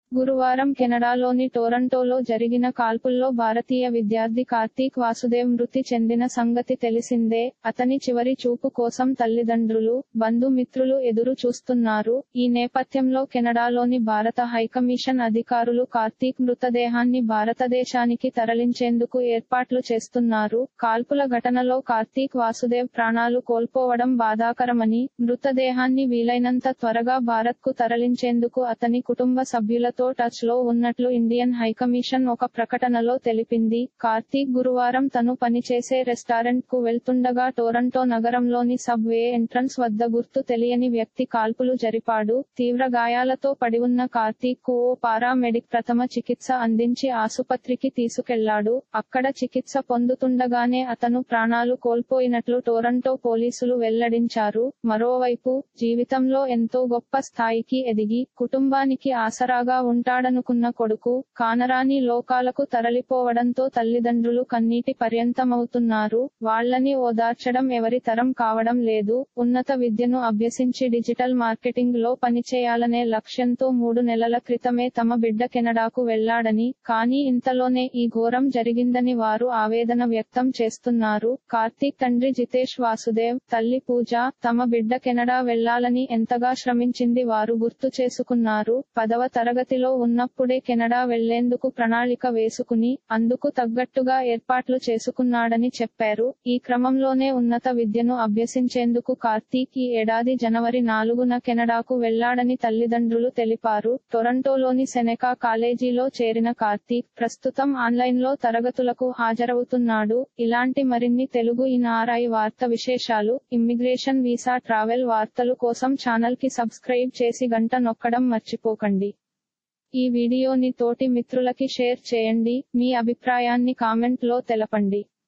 గురువారం కెనడాలోని టొరంటోలో జరిగిన కాల్పుల్లో భారతీయ విద్యార్థి కార్తీక్ వాసుదేవ్ మృతి చెందిన సంగతి తెలిసిందే అతని చివరి చూపు కోసం తల్లిదండ్రులు బంధుమిత్రులు ఎదురు చూస్తున్నారు ఈ నేపథ్యంలో కెనడాలోని భారత హైకమిషన్ అధికారులు కార్తీక్ మృతదేహాన్ని భారతదేశానికి తరలించేందుకు ఏర్పాట్లు చేస్తున్నారు కాల్పుల ఘటనలో కార్తీక్ వాసుదేవ్ ప్రాణాలు కోల్పోవడం బాధాకరమని మృతదేహాన్ని వీలైనంత త్వరగా భారత్ కు తరలించేందుకు అతని కుటుంబ సభ్యులతో టచ్ లో ఉన్నట్లు ఇండియన్ హైకమిషన్ ఒక ప్రకటనలో తెలిపింది కార్తీక్ గురువారం తను పనిచేసే రెస్టారెంట్ కు వెళ్తుండగా టొరంటో నగరంలోని సబ్ వే ఎంట్రన్స్ వద్ద గుర్తు తెలియని వ్యక్తి కాల్పులు జరిపాడు తీవ్ర గాయాలతో పడి ఉన్న కార్తీక్ కు ఓ పారామెడిక్ ప్రథమ చికిత్స అందించి ఆసుపత్రికి తీసుకెళ్లాడు అక్కడ చికిత్స పొందుతుండగానే అతను ప్రాణాలు కోల్పోయినట్లు టొరంటో పోలీసులు వెల్లడించారు మరోవైపు జీవితంలో ఎంతో గొప్ప స్థాయికి ఎదిగి కుటుంబానికి ఆసరాగా ఉంటాడనుకున్న కొడుకు కానరాని లోకాలకు తరలిపోవడంతో తల్లిదండ్రులు కన్నీటి పర్యంతమవుతున్నారు వాళ్లని ఓదార్చడం ఎవరి తరం కావడం లేదు ఉన్నత విద్యను అభ్యసించి డిజిటల్ మార్కెటింగ్ లో పనిచేయాలనే లక్ష్యంతో మూడు నెలల క్రితమే తమ బిడ్డ కెనడాకు వెళ్లాడని కానీ ఇంతలోనే ఈ ఘోరం జరిగిందని వారు ఆవేదన వ్యక్తం చేస్తున్నారు కార్తీక్ తండ్రి జితేష్ వాసుదేవ్ తల్లి పూజ తమ బిడ్డ కెనడా వెళ్లాలని ఎంతగా శ్రమించింది వారు గుర్తు చేసుకున్నారు పదవ తరగతిలో ఉన్నప్పుడే కెనడా వెళ్లేందుకు ప్రణాళిక వేసుకుని అందుకు తగ్గట్టుగా ఏర్పాట్లు చేసుకున్నాడని చెప్పారు ఈ క్రమంలోనే ఉన్నత విద్యను అభ్యసించేందుకు కార్తీక్ ఈ ఏడాది జనవరి నాలుగున కెనడాకు వెళ్లాడని తల్లిదండ్రులు తెలిపారు టొరంటోలోని సెనెకా కాలేజీలో చేరిన కార్తీక్ ప్రస్తుతం ఆన్లైన్ లో తరగతులకు హాజరవుతున్నాడు ఇలాంటి మరిన్ని తెలుగు ఇన్ఆర్ఐ వార్త విశేషాలు ఇమ్మిగ్రేషన్ వీసా ట్రావెల్ వార్తలు కోసం ఛానల్ కి సబ్స్క్రైబ్ చేసి గంట నొక్కడం మర్చిపోకండి ఈ వీడియోని తోటి మిత్రులకి షేర్ చేయండి మీ అభిప్రాయాన్ని కామెంట్ లో తెలపండి